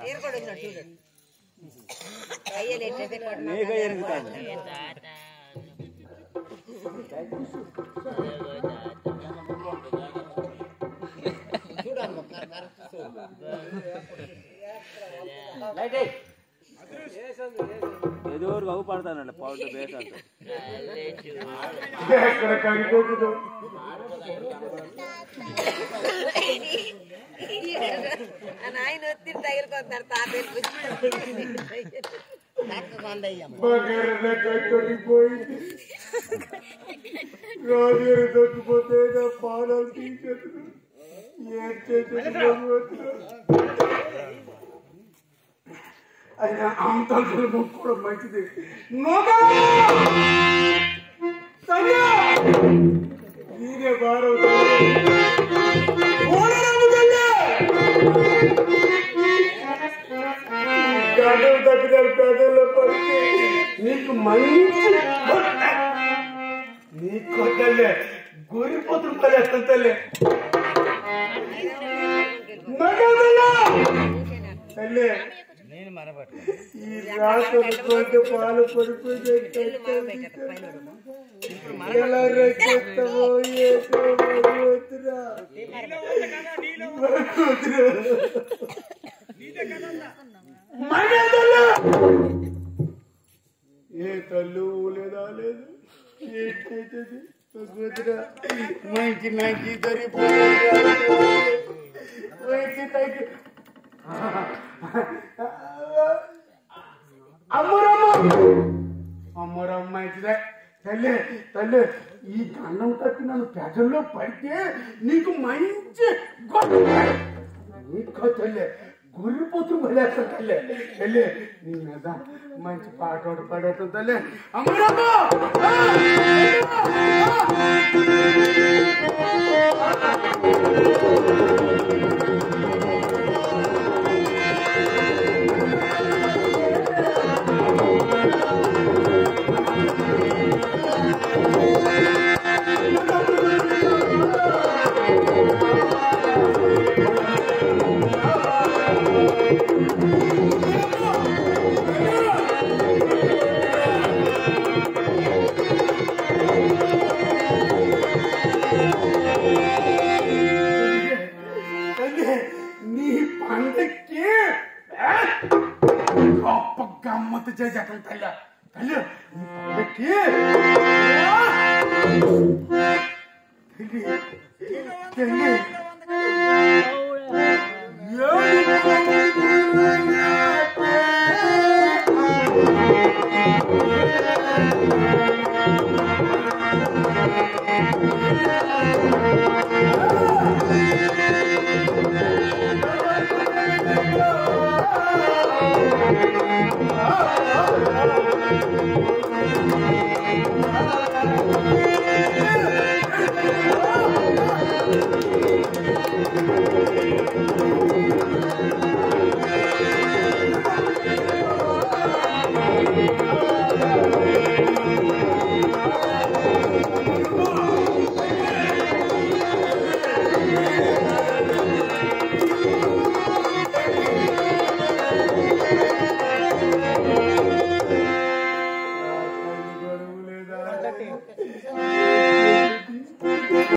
నీకే ఎరుగుతాను ఏదో ఒకటి బాగు పడతానండి పౌడర్ బేస్ అంటే ఎక్కడ కనిపోతుందో నాయన వచ్చి తగిలిపోతారు తాతయ్య బగరన కట్టడిపోయింది రాజు దొరికిపోతే నా పాదాలు తీసేది ఏం చేసేది అయినా అంతలు కూడా మంచిది నోగా సంధ్యా! నీదే భారం ఓడరాము తల్లి! గడవ దగ్గర పెదల్లో పడితే నీకు మంచి గొడ్డ. నీ కొట్టలే గురిపోతులు పడేస్తాను తల్లి నగదులా! తల్లి ఈ రాత్రి కొంచెం పాలు పడిపోతే ఎలా రెక్కెత్తవో ఏటో భగవంతుడా. భగవంతుడా. మగదలా! ఏ తల్లు లేదా లేదు ఏంటైతుంది భగవంతుడా. మంచి మంచి సరిపోయింది మంచి తగ్గి అమ్మరమ్మ అమ్మరమ్మ మంచిదే తల్లి తల్లి ఈ దండం కట్టి నన్ను పెదల్లో పడితే నీకు మంచి గొప్ప నీకో తల్లి గురిపోతు పడేస్తాను తల్లి తల్లి నీ మీద మంచి పాట ఒకటి పడేస్తాను తల్లి అమ్మరమ్మ ఆ! ఆ! తల్లి, నీ పండక్కి ఆ, గొప్ప గమ్మత్తు చేసేటం తల్లి తల్లి నీ పండక్కి ఆ, తల్లి, తల్లి, ఆ